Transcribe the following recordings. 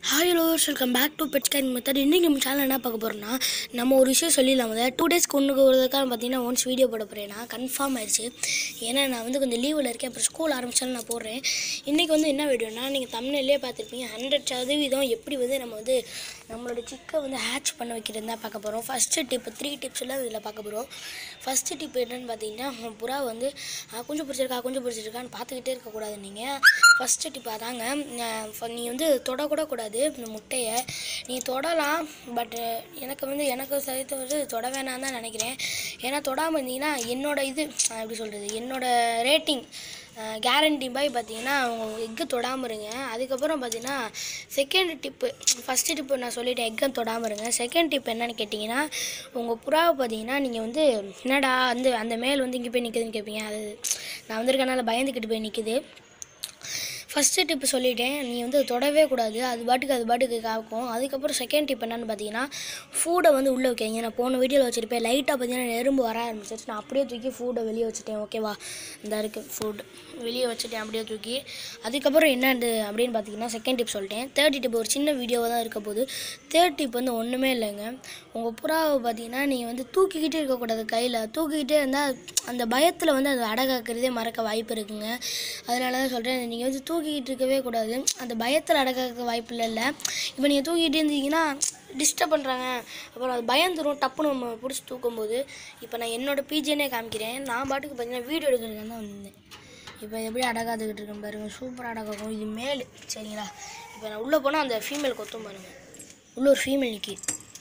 hi lovers welcome back to bed scan method இன்றைக்கி நம்ம channel என்ன பார்க்க போகிறோம்னா நம்ம ஒரு விஷயம் சொல்லிடலாம் முதல்ல டூ டேஸ் கொண்டு போகிறதுக்காக பார்த்தீங்கன்னா ஒன்ஸ் வீடியோ போட போகிறேன் நான் கன்ஃபார்ம் ஆயிடுச்சு ஏன்னா நான் வந்து கொஞ்சம் லீவில் இருக்கேன் அப்புறம் ஸ்கூல் ஆரம்பிச்சாலும் நான் போடுறேன் இன்றைக்கி வந்து என்ன வீடியோனா நீங்கள் தமிழ்லேயே பார்த்துருப்பீங்க ஹண்ட்ரட் சதவீதம் எப்படி வந்து நம்ம வந்து நம்மளோட சிக்கை வந்து ஹேட்ச் பண்ண வைக்கிறது தான் பார்க்க போகிறோம் ஃபஸ்ட்டு டிப் த்ரீ டிப்ஸ் எல்லாம் இதில் பார்க்க போகிறோம் ஃபஸ்ட்டு டிப் என்னென்னு பார்த்தீங்கன்னா உங்க புறா வந்து அஹ், குஞ்சு பிடிச்சிருக்கா குஞ்சு பிடிச்சிருக்கான்னு பார்த்துக்கிட்டே இருக்கக்கூடாது நீங்கள் ஃபஸ்ட்டு டிப் அதாங்க அஹ், நீ வந்து தொடக்கூட கூடாது இந்த முட்டையை நீ தொடலாம் பட்டு எனக்கு வந்து எனக்கு சைத்து வந்து தொட வேணாம் தான் நினைக்கிறேன் ஏன்னா தொடாமல் இருந்தீங்கன்னா என்னோட இது அஹ், எப்படி சொல்கிறது என்னோட ரேட்டிங் கேரண்டி பாய் பார்த்தீங்கன்னா அவங்க எக்கு தொடாமல் இருங்க அதுக்கப்புறம் பார்த்தீங்கன்னா செகண்ட் டிப்பு ஃபஸ்ட்டு டிப்பு நான் சொல்லிட்டேன் எக்கை தொடாமல் இருங்க செகண்ட் டிப் என்னன்னு கேட்டிங்கன்னா உங்கள் புறாவை பார்த்தீங்கன்னா நீங்கள் வந்து என்னடா அந்த அந்த மேல் வந்து இங்கே போய் நிற்குதுன்னு கேட்பீங்க அது நான் வந்திருக்கனால பயந்துக்கிட்டு போய் நிற்குது ஃபஸ்ட்டு டிப்பு சொல்லிட்டேன் நீ வந்து தொடவே கூடாது அது பாட்டுக்கு அது பாட்டுக்கு காக்கும் அதுக்கப்புறம் செகண்ட் டிப் என்னன்னு பார்த்தீங்கன்னா ஃபூடை வந்து உள்ளே வைக்காதீங்க நான் போன வீடியோவில் வச்சுருப்பேன் லைட்டாக பார்த்தீங்கன்னா எறும்பு வர ஆரம்பிச்சிருச்சு நான் அப்படியே தூக்கி ஃபூடை வெளியே வச்சுட்டேன் ஓகேவா இந்த இருக்குது ஃபுட் வெளியே வச்சுட்டேன் அப்படியே தூக்கி அதுக்கப்புறம் என்னது அப்படின்னு பார்த்தீங்கன்னா செகண்ட் டிப் சொல்லிட்டேன் தேர்ட் டிப் ஒரு சின்ன வீடியோவாக தான் இருக்க போகுது தேர்ட் டிப் வந்து ஒன்றுமே இல்லைங்க உங்கள் புறாவை பார்த்தீங்கன்னா நீங்கள் வந்து தூக்கிக்கிட்டே இருக்கக்கூடாது கையில் தூக்கிக்கிட்டே இருந்தால் அந்த பயத்தில் வந்து அது அடகாக்கிறதே மறக்க வாய்ப்பு இருக்குங்க அதனால தான் சொல்கிறேன் நீங்கள் வந்து தூக்கிக்கிட்டு இருக்கவே கூடாது அந்த பயத்தில் அடகாக்க வாய்ப்பு இல்லைல்ல இப்போ நீங்கள் தூக்கிக்கிட்டே இருந்தீங்கன்னா டிஸ்டர்ப் பண்ணுறாங்க அப்புறம் அது பயந்துரும் டப்புன்னு நம்ம பிடிச்சி தூக்கும்போது இப்போ நான் என்னோட பிஜினே காமிக்கிறேன் நான் பாட்டுக்கு பார்த்தீங்கன்னா வீடியோ எடுக்கிறதுக்கு தான் வந்தேன் இப்போ எப்படி அடகாத்துக்கிட்டு இருக்கேன் பாருங்க சூப்பராக அடகாக்கும் இது மேல் சரிங்களா இப்போ நான் உள்ளே போனால் அந்த ஃபீமேல் கொத்தும் பாருங்க உள்ள ஒரு ஃபீமேல் நிற்கி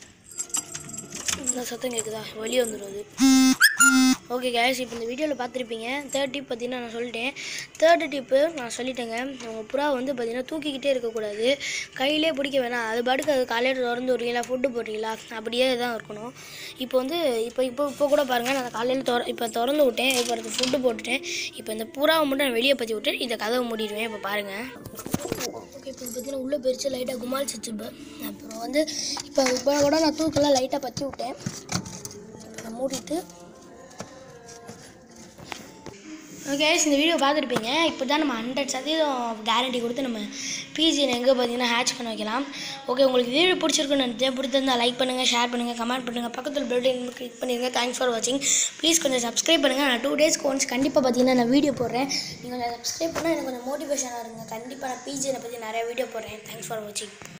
இந்த சத்தம் கேட்குதா வெளியே வந்துடும் அது ஓகே கேஸ் இப்போ இந்த வீடியோவில் பார்த்துருப்பீங்க தேர்ட் டிப் பார்த்தீங்கன்னா நான் சொல்லிட்டேன் தேர்ட் டிப்பு நான் சொல்லிட்டேங்க உங்கள் புறா வந்து பார்த்தீங்கன்னா தூக்கிக்கிட்டே இருக்கக்கூடாது கையிலே பிடிக்க வேணாம் அது பாட்டுக்கு அது காலையில் திறந்து விட்றீங்களா ஃபுட்டு போடுறீங்களா அப்படியே தான் இருக்கணும் இப்போ வந்து இப்போ இப்போ இப்போ கூட பாருங்கள் நான் காலையில் திற இப்போ திறந்து விட்டேன் இப்போ அதுக்கு ஃபுட்டு போட்டுட்டேன் இப்போ இந்த புறாவை மட்டும் நான் வெளியே பற்றி விட்டு இந்த கதவை மூடிடுவேன் இப்போ பாருங்கள் ஓகே இப்போ பார்த்தீங்கன்னா உள்ளே போயிடுச்சு லைட்டாக குமாலிச்சிச்சு இப்போ அப்புறம் வந்து இப்போ இப்போ கூட நான் தூக்கெல்லாம் லைட்டாக பற்றி விட்டேன் இப்போ மூடிட்டு ஓகே இந்த வீடியோ பார்த்துருப்பீங்க இப்போ தான் நம்ம ஹண்ட்ரட் சதவீதம் கேரண்டி கொடுத்து நம்ம பிஜியில் எங்கே பார்த்தீங்கன்னா ஹேட்ச் பண்ண வைக்கலாம் ஓகே உங்களுக்கு வீடியோ பிடிச்சிருக்குன்னு நினைச்சேன் பிடிச்சிருந்தா லைக் பண்ணுங்கள் ஷேர் பண்ணுங்கள் கமெண்ட் பண்ணுங்கள் பக்கத்தில் பெல் கிளிக் பண்ணிடுங்க தேங்க்ஸ் ஃபார் வாட்சிங் ப்ளீஸ் கொஞ்சம் சப்ஸ்கிரைப் பண்ணுங்கள் நான் டூ டேஸ்க்கு ஒன்ஸ் கண்டிப்பாக பார்த்தீங்கன்னா நான் வீடியோ போடுறேன் நீங்கள் கொஞ்சம் சப்ஸ்கிரைப் பண்ணால் எனக்கு கொஞ்சம் மோட்டிவேஷனாக இருங்க கண்டிப்பாக நான் பிஜியை பற்றி நிறைய வீடியோ போடுறேன் தேங்க்ஸ் ஃபார் வாட்சிங்